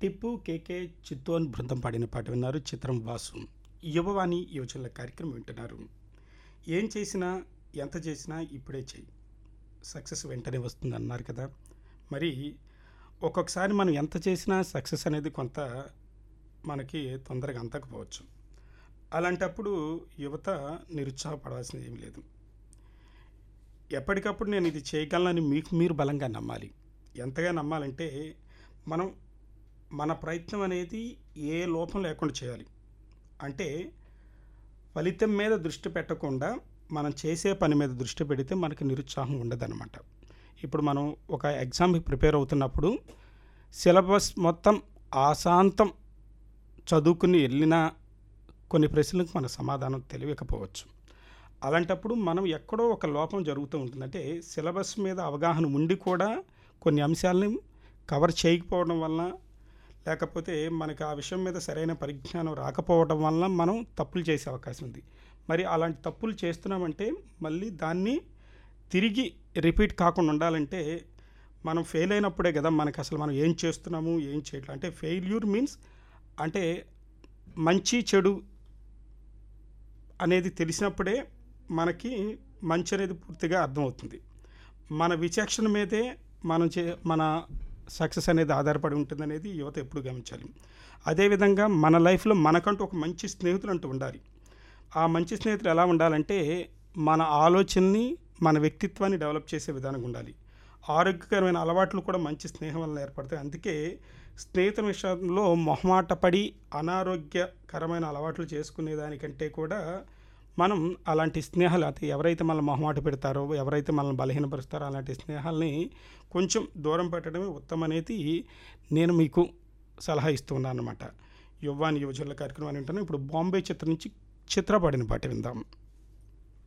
టిప్పు కేకే చిత్తోన్ బృందం పాడిన పాట విన్నారు చిత్రం వాసు యువవాణి యువజనుల కార్యక్రమం వింటున్నారు ఏం చేసినా ఎంత చేసినా ఇప్పుడే చెయ్యి సక్సెస్ వెంటనే వస్తుంది అన్నారు కదా మరి ఒక్కొక్కసారి మనం ఎంత చేసినా సక్సెస్ అనేది కొంత మనకి తొందరగా అందకపోవచ్చు అలాంటప్పుడు యువత నిరుత్సాహపడాల్సింది ఏం లేదు ఎప్పటికప్పుడు నేను ఇది చేయగలనని మీకు మీరు బలంగా నమ్మాలి ఎంతగా నమ్మాలంటే మనం మన ప్రయత్నం అనేది ఏ లోపం లేకుండా చేయాలి అంటే ఫలితం మీద దృష్టి పెట్టకుండా మనం చేసే పని మీద దృష్టి పెడితే మనకి నిరుత్సాహం ఉండదన్నమాట ఇప్పుడు మనం ఒక ఎగ్జామ్కి ప్రిపేర్ అవుతున్నప్పుడు సిలబస్ మొత్తం ఆశాంతం చదువుకుని వెళ్ళినా కొన్ని ప్రశ్నలకు మన సమాధానం తెలియకపోవచ్చు అలాంటప్పుడు మనం ఎక్కడో ఒక లోపం జరుగుతూ ఉంటుంది అంటే సిలబస్ మీద అవగాహన ఉండి కూడా కొన్ని అంశాలని కవర్ చేయకపోవడం వల్ల లేకపోతే మనకి ఆ విషయం మీద సరైన పరిజ్ఞానం రాకపోవడం వల్ల మనం తప్పులు చేసే అవకాశం ఉంది మరి అలాంటి తప్పులు చేస్తున్నామంటే మళ్ళీ దాన్ని తిరిగి రిపీట్ కాకుండా ఉండాలంటే మనం ఫెయిల్ అయినప్పుడే కదా మనకి అసలు మనం ఏం చేస్తున్నాము ఏం చేయట్లేదు అంటే ఫెయిల్యూర్ మీన్స్ అంటే మంచి చెడు అనేది తెలిసినప్పుడే మనకి మంచి అనేది పూర్తిగా అర్థమవుతుంది మన విచక్షణ మీదే మనం చే మన సక్సెస్ అనేది ఆధారపడి ఉంటుంది అనేది యువత ఎప్పుడు గమనించాలి అదేవిధంగా మన లైఫ్లో మనకంటూ ఒక మంచి స్నేహితులు అంటూ ఉండాలి ఆ మంచి స్నేహితులు ఎలా ఉండాలంటే మన ఆలోచనని మన వ్యక్తిత్వాన్ని డెవలప్ చేసే విధానంగా ఉండాలి ఆరోగ్యకరమైన అలవాట్లు కూడా మంచి స్నేహం వల్ల ఏర్పడతాయి అందుకే స్నేహితుల విషయంలో మొహమాటపడి అనారోగ్యకరమైన అలవాట్లు చేసుకునే దానికంటే కూడా మనం అలాంటి స్నేహాలు అయితే ఎవరైతే మనల్ని మొహమాట పెడతారో ఎవరైతే మనల్ని బలహీనపరుస్తారో అలాంటి స్నేహాలని కొంచెం దూరం పెట్టడమే ఉత్తమం అనేది నేను మీకు సలహా ఇస్తున్నాను అనమాట యువాని యువజనుల కార్యక్రమాన్ని వింటాను ఇప్పుడు బాంబే చిత్రం నుంచి చిత్రపడిన పాట విందాం